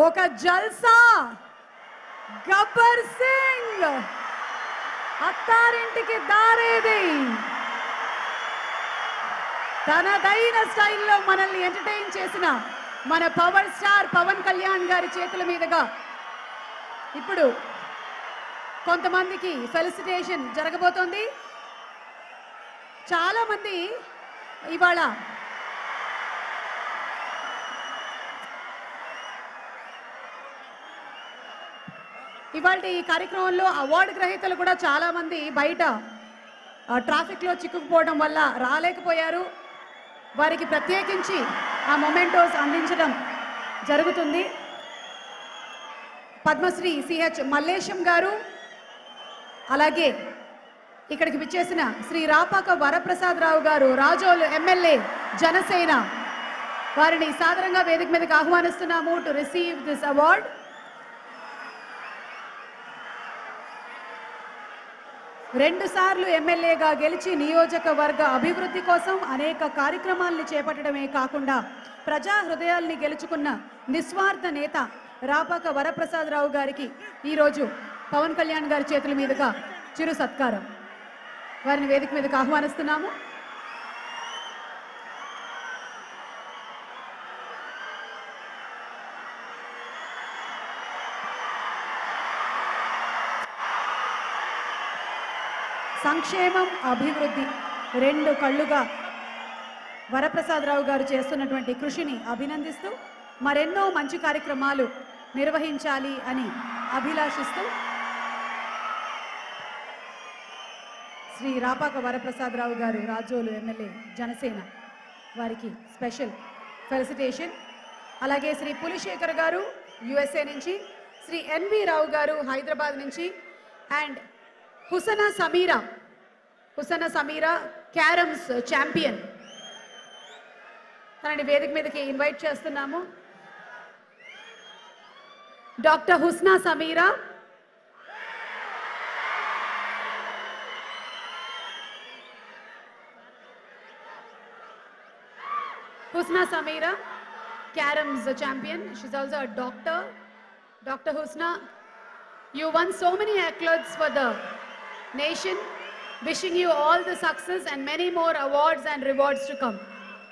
ఒక జల్సా గబ్బర్ సింగ్ అత్తారింటికి దారేది తనదైన స్టైల్లో మనల్ని ఎంటర్టైన్ చేసిన మన పవర్ స్టార్ పవన్ కళ్యాణ్ గారి చేతుల మీదుగా ఇప్పుడు కొంతమందికి ఫెలిసిటేషన్ జరగబోతోంది చాలా మంది ఇవాళ ఇవాళ ఈ కార్యక్రమంలో అవార్డు గ్రహీతలు కూడా చాలా మంది బయట ఆ, ట్రాఫిక్లో చిక్కుకుపోవడం వల్ల రాలేకపోయారు వారికి ప్రత్యేకించి ఆ మొమెంటోస్ అందించడం జరుగుతుంది పద్మశ్రీ సిహెచ్ మల్లేశం గారు అలాగే ఇక్కడికి విచ్చేసిన శ్రీ రాపాక వరప్రసాదరావు గారు రాజోలు ఎమ్మెల్యే జనసేన వారిని సాదరంగా వేదిక మీదకి ఆహ్వానిస్తున్నాము టు రిసీవ్ దిస్ అవార్డ్ రెండు సార్లు ఎమ్మెల్యేగా గెలిచి నియోజకవర్గ అభివృద్ధి కోసం అనేక కార్యక్రమాల్ని చేపట్టడమే కాకుండా ప్రజా హృదయాల్ని గెలుచుకున్న నిస్వార్థ నేత రాపాక వరప్రసాదరావు గారికి ఈరోజు పవన్ కళ్యాణ్ గారి చేతుల మీదుగా చిరు సత్కారం వారిని వేదిక మీదకి ఆహ్వానిస్తున్నాము సంక్షేమం అభివృద్ధి రెండు కళ్ళుగా వరప్రసాదరావు గారు చేస్తున్నటువంటి కృషిని అభినందిస్తూ మరెన్నో మంచి కార్యక్రమాలు నిర్వహించాలి అని అభిలాషిస్తూ శ్రీ రాపాక వరప్రసాదరావు గారు రాజోలు ఎమ్మెల్యే జనసేన వారికి స్పెషల్ ఫెలిసిటేషన్ అలాగే శ్రీ పులిశేఖర్ గారు యుఎస్ఏ నుంచి శ్రీ ఎన్వి రావు గారు హైదరాబాద్ నుంచి and Husna Samira Husna Samira carroms champion తనని వేదిక మీదకి ఇన్వైట్ చేస్తున్నాము doctor Husna Samira Husna Samira, Carom's champion. She's also a doctor. Dr. Husna, you won so many accolades for the nation. Wishing you all the success and many more awards and rewards to come.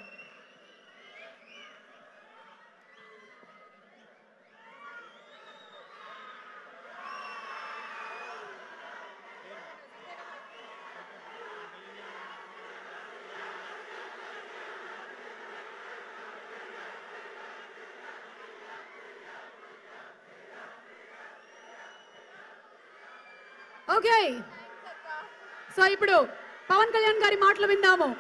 Okay so ఇప్పుడు పవన్ కళ్యాణ్ గారి మాటలు విందాము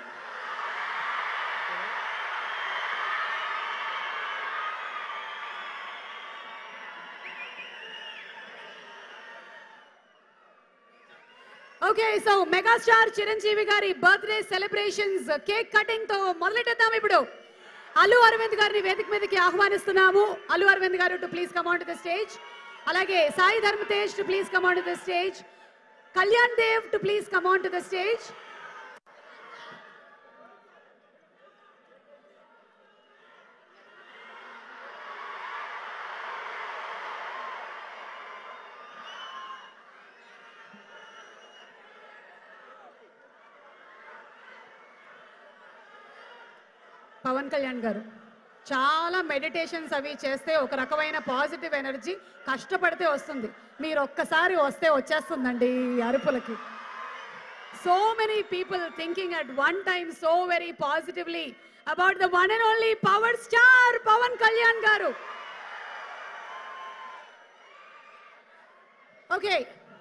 okay so megastar Chiranjeevi గారి birthday celebrations cake cutting తో మొదలెట్టేద్దాం ఇప్పుడు అల్లు అరవింద్ గారిని వేదిక మీదకి ఆహ్వానిస్తున్నాము Allu Aravind garu to please come on to the stage అలాగే Sai Dharam Tej to please come on to the stage Kalyan Dev to please come on to the stage Pawan Kalyan garu చాలా మెడిటేషన్స్ అవి చేస్తే ఒక రకమైన పాజిటివ్ ఎనర్జీ కష్టపడితే వస్తుంది మీరు ఒక్కసారి వస్తే వచ్చేస్తుందండి ఈ అరుపులకి so many people thinking at one time so very positively about the one and only power star Pawan Kalyan garu okay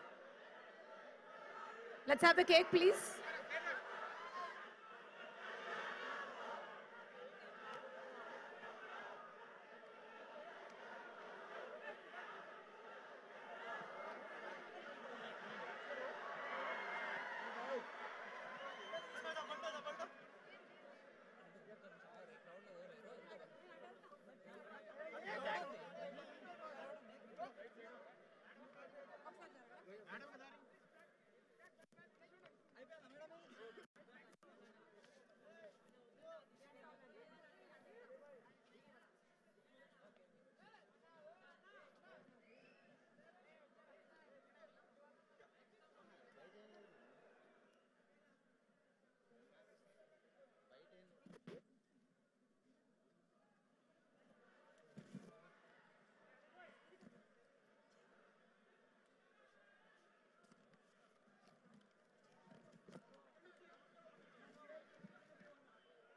let's have the cake please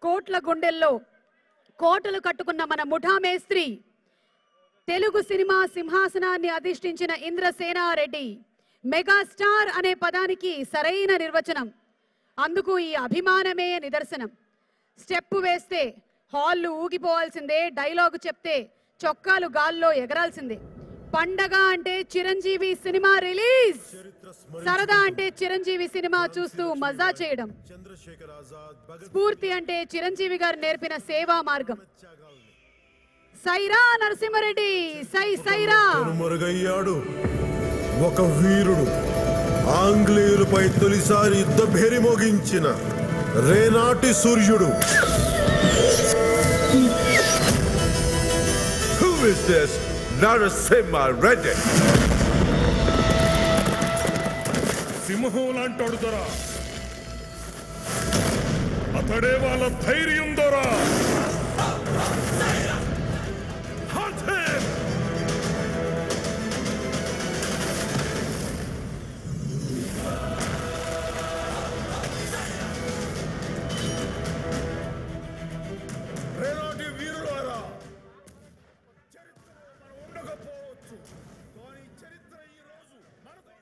కోట్ల గుండెల్లో కోటలు కట్టుకున్న మన ముఠా మేస్త్రి తెలుగు సినిమా సింహాసనాన్ని అధిష్ఠించిన ఇంద్రసేనారెడ్డి మెగాస్టార్ అనే పదానికి సరైన నిర్వచనం అందుకు ఈ అభిమానమే నిదర్శనం స్టెప్ వేస్తే హాళ్ళు ఊగిపోవాల్సిందే డైలాగు చెప్తే చొక్కాలు గాల్లో ఎగరాల్సిందే పండగ అంటే చిరంజీవి సినిమా రిలీజ్ సరదా అంటే చిరంజీవి సినిమా చూస్తూ మజా చేయడం చంద్రశేఖర్ ఆజాద్ భగత్ స్ఫూర్తి అంటే చిరంజీవి గారు నేర్పిన సేవా మార్గం త్యాగాల్ని సైరా నరసింహారెడ్డి సై సైరా మరుగయ్యాడు ఒక వీరుడు ఆంగ్లేయులపై తొలిసారి యుద్ధ భేరి మోగించిన రేనాటి సూర్యుడు Who is this Narasimha Reddy? సింహం లాంటోడు దొరా అతడే వాళ్ళ ధైర్యం దొరా Hunt him! రేనాటి వీరులారా చరిత్రలో మనం ఉండకపోవచ్చు కానీ చరిత్ర ఈ రోజు మనతో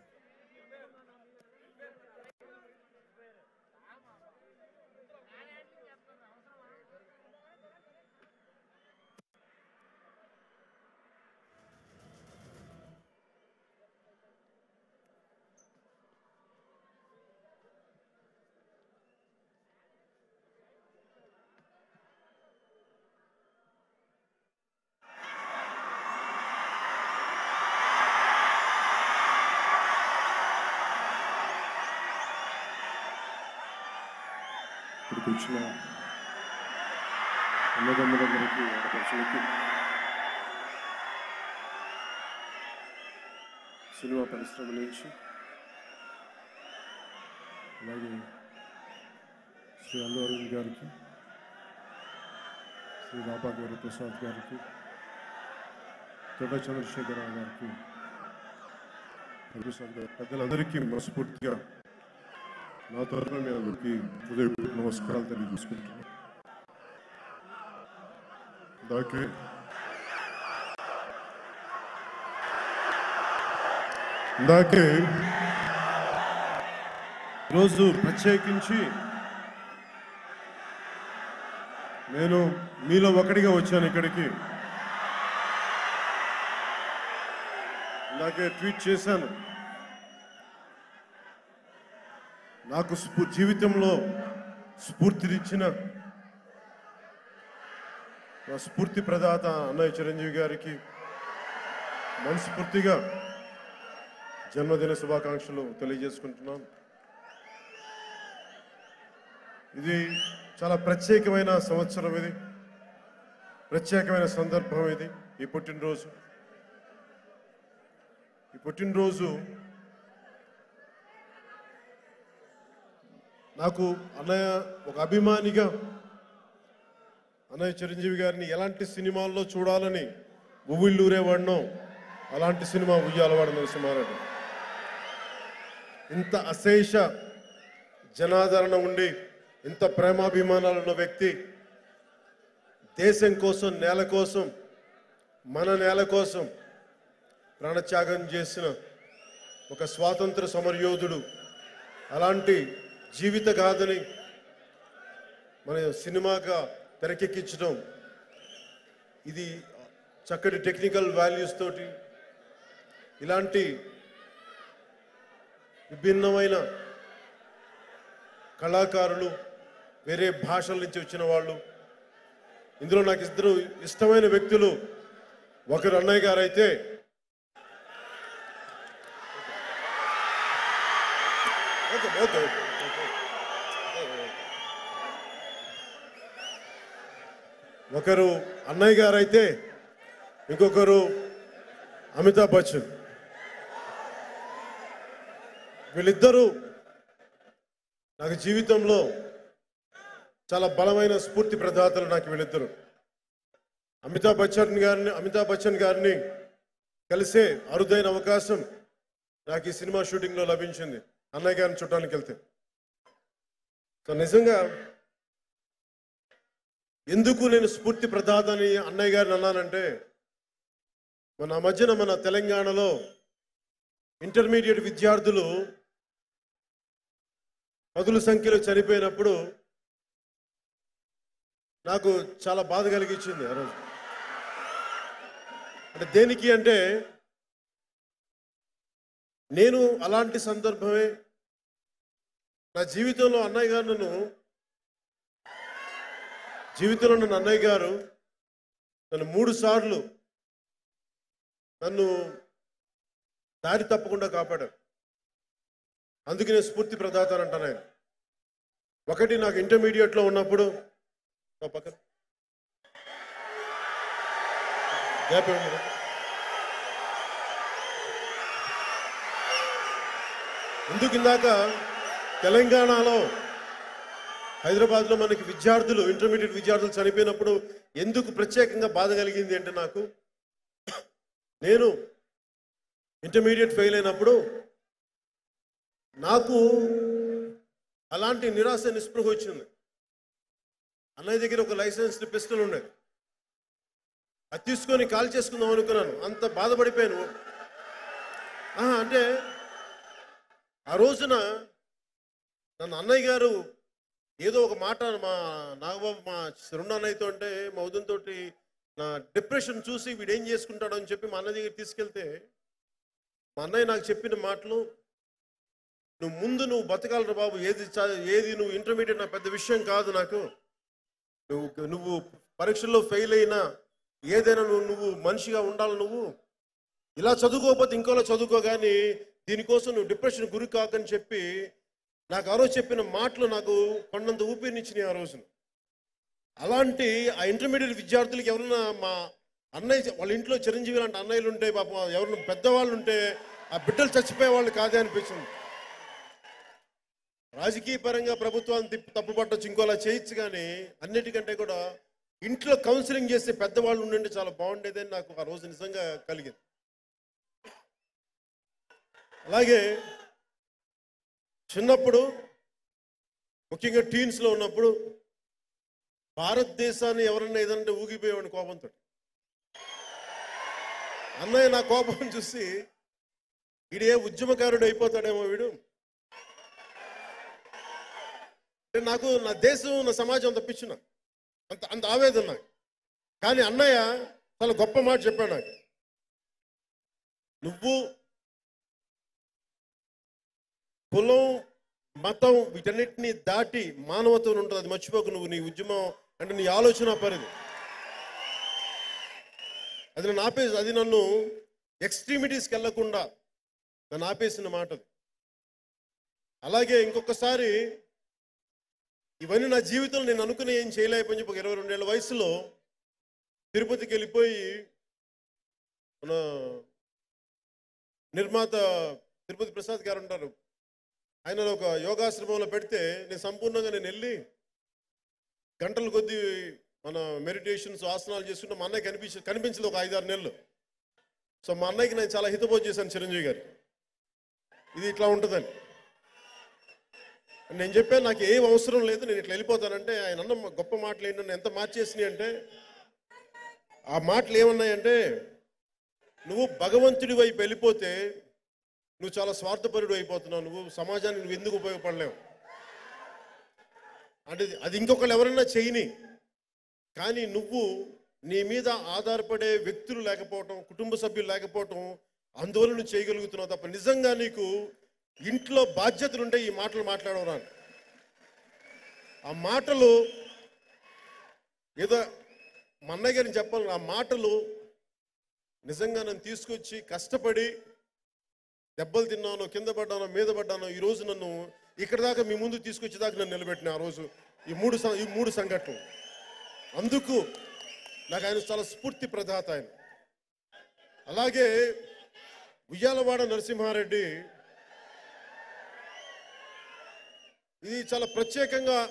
ఇక్కడికి వచ్చిన అన్నదమ్ములందరికీ ఆడపడుచులకి సినిమా పరిశ్రమ నుంచి అలాగే శ్రీ అల్లు అరవింద్ గారికి శ్రీ రాబా గారి ప్రసాద్ గారికి తొడ చంద్రశేఖరరావు గారికి ప్రసాద్ గారు పెద్దలందరికీ మనస్ఫూర్తిగా నా తరఫున నేను అందరికీ హృదయపూర్వక నమస్కారాలు తెలియజేసుకుంటున్నాను దాకే ఇందాకే ఈరోజు ప్రత్యేకించి నేను మీలో ఒకటిగా వచ్చాను ఇక్కడికి ఇందాకే ట్వీట్ చేశాను నాకు స్ఫూ జీవితంలో స్ఫూర్తినిచ్చిన నా స్ఫూర్తి ప్రదాత అన్నయ్య చిరంజీవి గారికి మనస్ఫూర్తిగా జన్మదిన శుభాకాంక్షలు తెలియజేసుకుంటున్నాను ఇది చాలా ప్రత్యేకమైన సంవత్సరం ఇది ప్రత్యేకమైన సందర్భం ఇది ఈ పుట్టినరోజు ఈ పుట్టినరోజు నాకు అన్నయ్య ఒక అభిమానిగా అన్నయ్య చిరంజీవి గారిని ఎలాంటి సినిమాల్లో చూడాలని ఉవ్విళ్ళూరేవాడినో అలాంటి సినిమా ఉయ్యాలవాడ నరసింహారెడ్డి ఇంత అశేష జనాదరణ ఉండి ఇంత ప్రేమాభిమానాలు ఉన్న వ్యక్తి దేశం కోసం నేల కోసం మన నేల కోసం ప్రాణత్యాగం చేసిన ఒక స్వాతంత్ర సమరయోధుడు అలాంటి జీవిత గాథని మన సినిమాగా తెరకెక్కించడం ఇది చక్కటి టెక్నికల్ వాల్యూస్ తోటి ఇలాంటి విభిన్నమైన కళాకారులు వేరే భాషల నుంచి వచ్చిన వాళ్ళు ఇందులో నాకు ఇద్దరు ఇష్టమైన వ్యక్తులు ఒకరు అన్నయ్య గారు అయితే ఓకే ఓకే ఓకే ఒకరు అన్నయ్య గారు అయితే ఇంకొకరు అమితాబ్ బచ్చన్ వీళ్ళిద్దరూ నాకు జీవితంలో చాలా బలమైన స్ఫూర్తి ప్రదాతలు నాకు వీళ్ళిద్దరు అమితాబ్ బచ్చన్ గారిని అమితాబ్ బచ్చన్ గారిని కలిసే అరుదైన అవకాశం నాకు ఈ సినిమా షూటింగ్లో లభించింది అన్నయ్య గారిని చుట్టానికి వెళ్తే సో నిజంగా ఎందుకు నేను స్ఫూర్తి ప్రదాతని అన్నయ్య గారిని అన్నానంటే మన మధ్యన మన తెలంగాణలో ఇంటర్మీడియట్ విద్యార్థులు పదుల సంఖ్యలో చనిపోయినప్పుడు నాకు చాలా బాధ కలిగించింది ఆ రోజు అంటే దేనికి అంటే నేను అలాంటి సందర్భమే నా జీవితంలో అన్నయ్య గారు నన్ను జీవితంలో నన్ను అన్నయ్య గారు నన్ను మూడు సార్లు నన్ను దారి తప్పకుండా కాపాడారు అందుకే నేను స్ఫూర్తి ప్రదాత అని అంటాను ఆయన ఒకటి నాకు ఇంటర్మీడియట్లో ఉన్నప్పుడు నా పక్కన గ్యాప్ ఇవ్వండి. ఎందుకు ఇందాక తెలంగాణలో హైదరాబాద్లో మనకి విద్యార్థులు ఇంటర్మీడియట్ విద్యార్థులు చనిపోయినప్పుడు ఎందుకు ప్రత్యేకంగా బాధ కలిగింది అంటే నాకు నేను ఇంటర్మీడియట్ ఫెయిల్ అయినప్పుడు నాకు అలాంటి నిరాశ నిస్పృహ వచ్చింది అన్నయ్య దగ్గర ఒక లైసెన్స్ పిస్టల్ ఉండేది అది తీసుకొని కాల్ చేసుకుందాం అనుకున్నాను అంత బాధపడిపోయాను ఆహా, అంటే ఆ రోజున నన్ను అన్నయ్య గారు ఏదో ఒక మాట మా నాగబాబు మా శరుణ అన్నయ్యతో అంటే మా ఉదయంతో నా డిప్రెషన్ చూసి వీడు ఏం చేసుకుంటాడు అని చెప్పి మా అన్నయ్య దగ్గర తీసుకెళ్తే మా అన్నయ్య నాకు చెప్పిన మాటలు నువ్వు ముందు నువ్వు బతకాలరా బాబు ఏది చ- ఏది నువ్వు ఇంటర్మీడియట్ నా పెద్ద విషయం కాదు నాకు నువ్వు నువ్వు పరీక్షల్లో ఫెయిల్ అయినా ఏదైనా నువ్వు నువ్వు మనిషిగా ఉండాలి నువ్వు ఇలా చదువుకోకపోతే ఇంకోలా చదువుకో కానీ దీనికోసం నువ్వు డిప్రెషన్ గురి కాకని చెప్పి నాకు ఆ రోజు చెప్పిన మాటలు నాకు కొండంత ఊపిరినిచ్చినాయి ఆ రోజున అలాంటి ఆ ఇంటర్మీడియట్ విద్యార్థులకి ఎవరైనా మా అన్నయ్య వాళ్ళ ఇంట్లో చిరంజీవి లాంటి అన్నయ్యలు ఉంటే పాపం ఎవరైనా పెద్దవాళ్ళు ఉంటే ఆ బిడ్డలు చచ్చిపోయే వాళ్ళు కాదే అనిపించింది రాజకీయ పరంగా ప్రభుత్వాన్ని తిప్పి తప్పుపట్టచ్చు ఇంకోలా చేయొచ్చు కానీ అన్నిటికంటే కూడా ఇంట్లో కౌన్సిలింగ్ చేసే పెద్దవాళ్ళు ఉండండి చాలా బాగుండేదని నాకు ఆ రోజు నిజంగా కలిగింది అలాగే చిన్నప్పుడు ముఖ్యంగా టీన్స్లో ఉన్నప్పుడు భారతదేశాన్ని ఎవరన్నా ఏదంటే ఊగిపోయేవాడిని కోపంతో అన్నయ్య నా కోపం చూసి వీడు ఏ ఉద్యమకారుడు అయిపోతాడేమో వీడు అంటే నాకు నా దేశం నా సమాజం అంత పిచ్చిన అంత అంత ఆవేదన నాకు కానీ అన్నయ్య చాలా గొప్ప మాట చెప్పాడు నాకు నువ్వు కులం మతం వీటన్నిటిని దాటి మానవత్వం ఉంటుంది అది మర్చిపోకు నువ్వు నీ ఉద్యమం అంటే నీ ఆలోచన పరిధి అది నన్ను ఆపేసి అది నన్ను ఎక్స్ట్రీమిటీస్కి వెళ్లకుండా నన్ను ఆపేసిన మాట అది. అలాగే ఇంకొకసారి ఇవన్నీ నా జీవితంలో నేను అనుకుని ఏం చేయలేకపోయి చెప్పి ఒక ఇరవై రెండేళ్ల వయసులో తిరుపతికి వెళ్ళిపోయి మన నిర్మాత తిరుపతి ప్రసాద్ గారు ఉంటారు ఆయన ఒక యోగాశ్రమంలో పెడితే నేను సంపూర్ణంగా నేను వెళ్ళి గంటల కొద్దీ మన మెడిటేషన్స్ ఆసనాలు చేసుకుంటే మా అన్నయ్య కనిపించి కనిపించింది ఒక ఐదారు నెలలు సో మా అన్నయ్యకి నేను చాలా హితబోధ చేశాను చిరంజీవి గారు ఇది ఇట్లా ఉంటుందని నేను చెప్పాను నాకు ఏం అవసరం లేదు నేను ఇట్లా వెళ్ళిపోతానంటే ఆయన అన్న గొప్ప మాటలు ఏంటి నన్ను ఎంత మార్చేసినాయి అంటే ఆ మాటలు ఏమన్నాయంటే నువ్వు భగవంతుడి వైపు వెళ్ళిపోతే నువ్వు చాలా స్వార్థపరుడు అయిపోతున్నావు నువ్వు సమాజానికి నువ్వు ఎందుకు ఉపయోగపడలేవు అంటే అది ఇంకొకళ్ళు ఎవరైనా చేయని కానీ నువ్వు నీ మీద ఆధారపడే వ్యక్తులు లేకపోవటం కుటుంబ సభ్యులు లేకపోవటం అందువల్ల నువ్వు చేయగలుగుతున్నావు తప్ప నిజంగా నీకు ఇంట్లో బాధ్యతలు ఉంటే ఈ మాటలు మాట్లాడవరా ఆ మాటలు ఏదో మా అన్నయ్య గారిని చెప్పాలి ఆ మాటలు నిజంగా నన్ను తీసుకొచ్చి కష్టపడి దెబ్బలు తిన్నాను కింద పడ్డాను మీద పడ్డాను ఈ రోజు నన్ను ఇక్కడ దాకా మీ ముందు తీసుకొచ్చేదాకా నన్ను నిలబెట్టిన ఆ రోజు ఈ మూడు సం- ఈ మూడు సంఘటనలు అందుకు నాకు ఆయన చాలా స్ఫూర్తి ప్రదాత ఆయన అలాగే ఉయ్యాలవాడ నరసింహారెడ్డి ఇది చాలా ప్రత్యేకంగా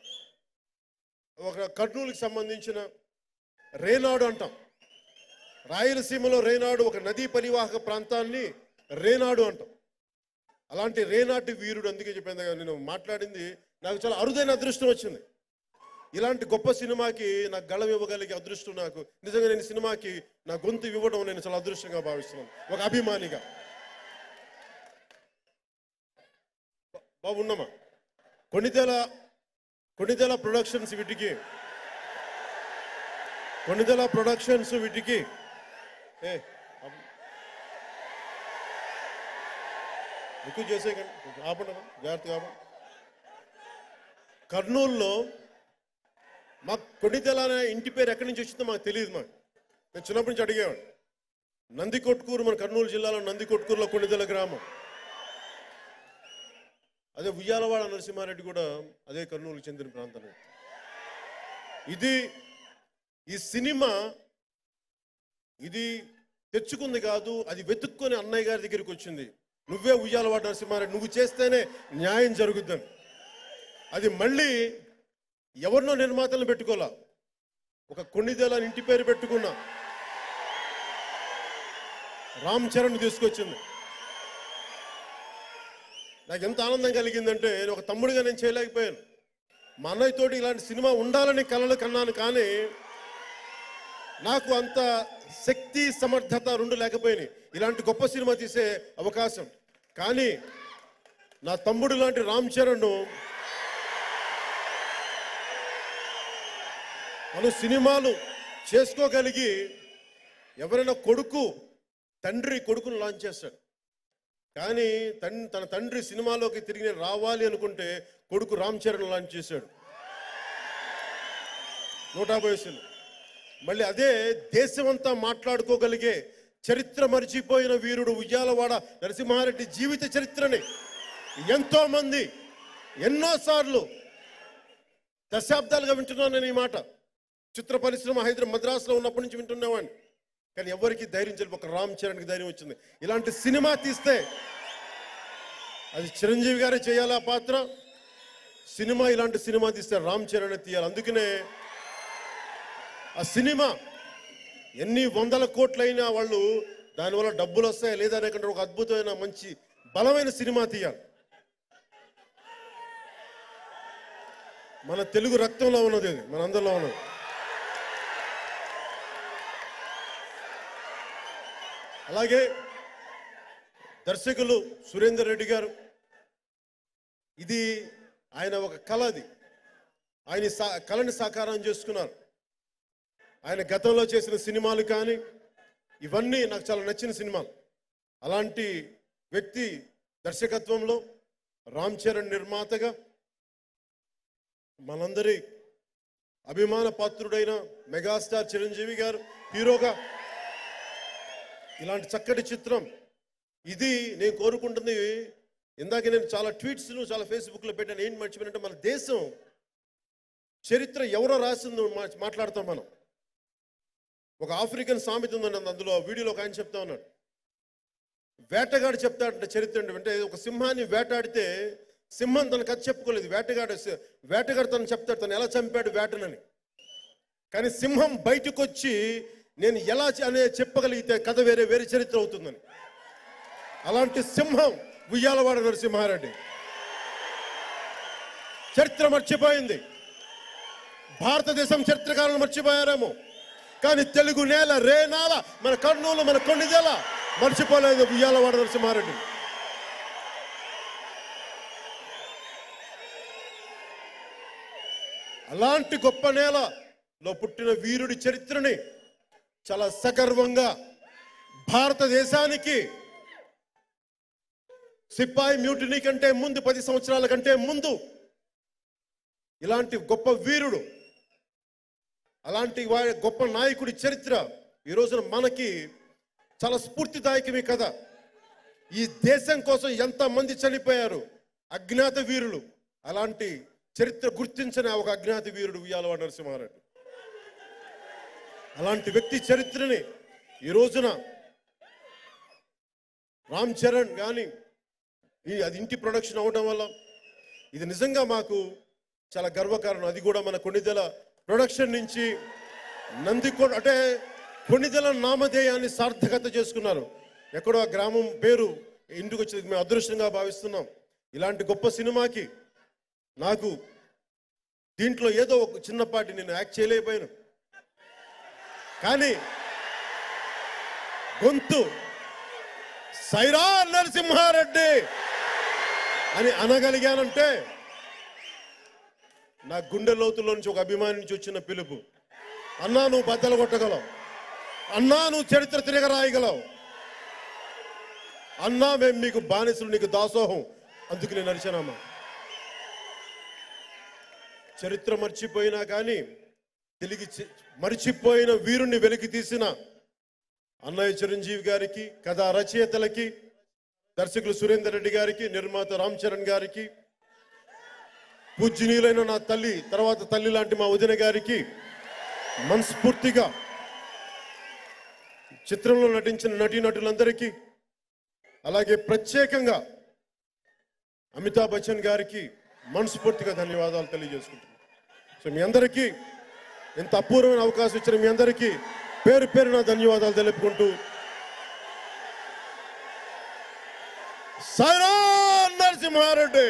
ఒక కర్నూలుకి సంబంధించిన రేనాడు అంటాం రాయలసీమలో రేనాడు ఒక నదీ పరివాహక ప్రాంతాన్ని రేనాడు అంటాం అలాంటి రేనాటి వీరుడు అందుకే చెప్పాను కదా నేను మాట్లాడింది నాకు చాలా అరుదైన అదృష్టం వచ్చింది ఇలాంటి గొప్ప సినిమాకి నాకు గళం ఇవ్వగలిగే అదృష్టం నాకు నిజంగా నేను ఈ సినిమాకి నా గొంతు ఇవ్వడం నేను చాలా అదృష్టంగా భావిస్తున్నాను ఒక అభిమానిగా బా- బాగున్నామా కొన్నితేల కొన్నితేల ప్రొడక్షన్స్ వీటికి కొన్నితేల ప్రొడక్షన్స్ వీటికి ఏ అబ్బ. ఎక్కువ చేసే ఆపండి అమ్మా, జాగ్రత్తగా ఆపండి కర్నూలులో మాకు కొన్నితెల అనే ఇంటి పేరు ఎక్కడి నుంచి వచ్చిందో మాకు తెలియదు మాకు నేను చిన్నప్పటి నుంచి అడిగేవాడు నంది కొట్కూరు మన కర్నూలు జిల్లాలో నంది కొట్కూరులో కొన్నితెల గ్రామం అదే ఉయ్యాలవాడ నరసింహారెడ్డి కూడా అదే కర్నూలుకు చెందిన ప్రాంతం ఇది ఈ సినిమా ఇది తెచ్చుకుంది కాదు అది వెతుక్కొని అన్నయ్య గారి దగ్గరికి వచ్చింది నువ్వే ఉయ్యాలవాడ నరసింహారెడ్డి నువ్వు చేస్తేనే న్యాయం జరుగుద్దని అది మళ్ళీ ఎవరినో నిర్మాతలను పెట్టుకోలా ఒక కొన్నిదేల ఇంటి పేరు పెట్టుకున్నా రామ్ చరణ్ తీసుకొచ్చింది నాకు ఎంత ఆనందం కలిగిందంటే నేను ఒక తమ్ముడిగా నేను చేయలేకపోయాను మా అన్నయ్యతోటి ఇలాంటి సినిమా ఉండాలని కలలు కన్నాను కానీ నాకు అంత శక్తి సమర్థత రెండు లేకపోయినాయి ఇలాంటి గొప్ప సినిమా తీసే అవకాశం కానీ నా తమ్ముడు లాంటి రామ్ చరణ్ పలు సినిమాలు చేసుకోగలిగి ఎవరైనా కొడుకు తండ్రి కొడుకును లాంచ్ చేస్తాడు కానీ తన్ తన తండ్రి సినిమాలోకి తిరిగి నేను రావాలి అనుకుంటే కొడుకు రామ్ చరణ్ లాంచ్ చేశాడు నూట యాభై వయసులో మళ్ళీ అదే దేశమంతా మాట్లాడుకోగలిగే చరిత్ర మరిచిపోయిన వీరుడు ఉయ్యాలవాడ నరసింహారెడ్డి జీవిత చరిత్రని ఎంతో మంది ఎన్నోసార్లు దశాబ్దాలుగా వింటున్నాను నేను ఈ మాట చిత్ర పరిశ్రమ హైదరాబాద్ మద్రాసులో ఉన్నప్పటి నుంచి వింటున్నావాడిని కానీ ఎవరికి ధైర్యం చెప్పి ఒక రామ్ చరణ్కి ధైర్యం వచ్చింది ఇలాంటి సినిమా తీస్తే అది చిరంజీవి గారే చేయాలి ఆ పాత్ర సినిమా ఇలాంటి సినిమా తీస్తే రామ్ చరణ్ తీయాలి అందుకనే ఆ సినిమా ఎన్ని వందల కోట్లైనా వాళ్ళు దానివల్ల డబ్బులు వస్తాయా లేదా అనేకంటే ఒక అద్భుతమైన మంచి బలమైన సినిమా తీయాలి మన తెలుగు రక్తంలో ఉన్నది అది మన అందరిలో ఉన్నది అలాగే దర్శకులు సురేందర్ రెడ్డి గారు ఇది ఆయన ఒక కళ అది ఆయన ఈ సా- కళని సాకారం చేసుకున్నారు ఆయన గతంలో చేసిన సినిమాలు కానీ ఇవన్నీ నాకు చాలా నచ్చిన సినిమాలు అలాంటి వ్యక్తి దర్శకత్వంలో రామ్ చరణ్ నిర్మాతగా మనందరి అభిమాన పాత్రుడైన మెగాస్టార్ చిరంజీవి గారు హీరోగా ఇలాంటి చక్కటి చిత్రం ఇది నేను కోరుకుంటుంది ఇందాక నేను చాలా ట్వీట్స్ను చాలా ఫేస్బుక్లో పెట్టాను ఏంటి మర్చిపోయినట్టే మన దేశం చరిత్ర ఎవరో రాసిందో మా- మాట్లాడతాం మనం ఒక ఆఫ్రికన్ సామెత ఉందండి అందులో ఆ వీడియోలో ఒక ఆయన చెప్తా ఉన్నాడు వేటగాడు చెప్తాడంటే చరిత్ర అంటే అంటే ఒక సింహాన్ని వేటాడితే సింహం తన కథ చెప్పుకోలేదు వేటగాడు వేటగాడు తను చెప్తాడు తను ఎలా చంపాడు వేటనని కానీ సింహం బయటకు వచ్చి నేను ఎలా చ- అనే చెప్పగలిగితే కథ వేరే వేరే చరిత్ర అవుతుందని అలాంటి సింహం ఉయ్యాలవాడ నరసింహారెడ్డి చరిత్ర మర్చిపోయింది భారతదేశం చరిత్రకారులు మర్చిపోయారేమో కానీ తెలుగు నేల రేనాల మన కర్నూలు మన కొన్నిదేల మర్చిపోలేదు ఉయ్యాలవాడ నరసింహారెడ్డి అలాంటి గొప్ప నేలలో పుట్టిన వీరుడి చరిత్రని చాలా సగర్వంగా భారతదేశానికి సిపాయి మ్యూటినీ కంటే ముందు పది సంవత్సరాల కంటే ముందు ఇలాంటి గొప్ప వీరుడు అలాంటి వారి గొప్ప నాయకుడి చరిత్ర ఈ రోజున మనకి చాలా స్ఫూర్తిదాయకమే కదా ఈ దేశం కోసం ఎంతమంది చనిపోయారు అజ్ఞాత వీరులు అలాంటి చరిత్ర గుర్తించిన ఒక అజ్ఞాత వీరుడు ఉయ్యాలవాడ నరసింహారెడ్డి అలాంటి వ్యక్తి చరిత్రని ఈ రోజున రామ్ చరణ్ కానీ ఈ అది ఇంటి ప్రొడక్షన్ అవడం వల్ల ఇది నిజంగా మాకు చాలా గర్వకారణం అది కూడా మన కొన్నిదెల ప్రొడక్షన్ నుంచి నందికొండ అంటే కొన్నిదెల నామధేయాన్ని సార్థకత చేసుకున్నారు ఎక్కడో ఆ గ్రామం పేరు ఇంటికి వచ్చేది మేము అదృష్టంగా భావిస్తున్నాం ఇలాంటి గొప్ప సినిమాకి నాకు దీంట్లో ఏదో ఒక చిన్నపాటి నేను యాక్ట్ చేయలేకపోయాను కానీ గొంతు సైరా నరసింహారెడ్డి అని అనగలిగానంటే నా గుండె లోతులో నుంచి ఒక అభిమాని నుంచి వచ్చిన పిలుపు అన్నా నువ్వు బద్దలు కొట్టగలవు అన్నా నువ్వు చరిత్ర తిరగరాయగలవు అన్నా మేము మీకు బానిసలు నీకు దాసోహం అందుకు నేను నరిచనామా చరిత్ర మర్చిపోయినా కానీ తిరిగి చి- మర్చిపోయిన వీరుణ్ణి వెలికి తీసిన అన్నయ్య చిరంజీవి గారికి కథా రచయితలకి దర్శకులు సురేందర్ రెడ్డి గారికి నిర్మాత రామ్ చరణ్ గారికి పూజ్యనీయులైన నా తల్లి తర్వాత తల్లి లాంటి మా వదిన గారికి మనస్ఫూర్తిగా చిత్రంలో నటించిన నటీనటులందరికీ అలాగే ప్రత్యేకంగా అమితాబ్ బచ్చన్ గారికి మనస్ఫూర్తిగా ధన్యవాదాలు తెలియజేసుకుంటున్నాను సో మీ అందరికీ ఇంత అపూర్వమైన అవకాశం ఇచ్చిన మీ అందరికీ పేరు పేరున ధన్యవాదాలు తెలుపుకుంటూ సైరా నరసింహారెడ్డి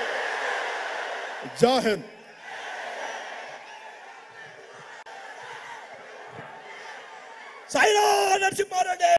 జాహింద్ సైరా నరసింహారెడ్డి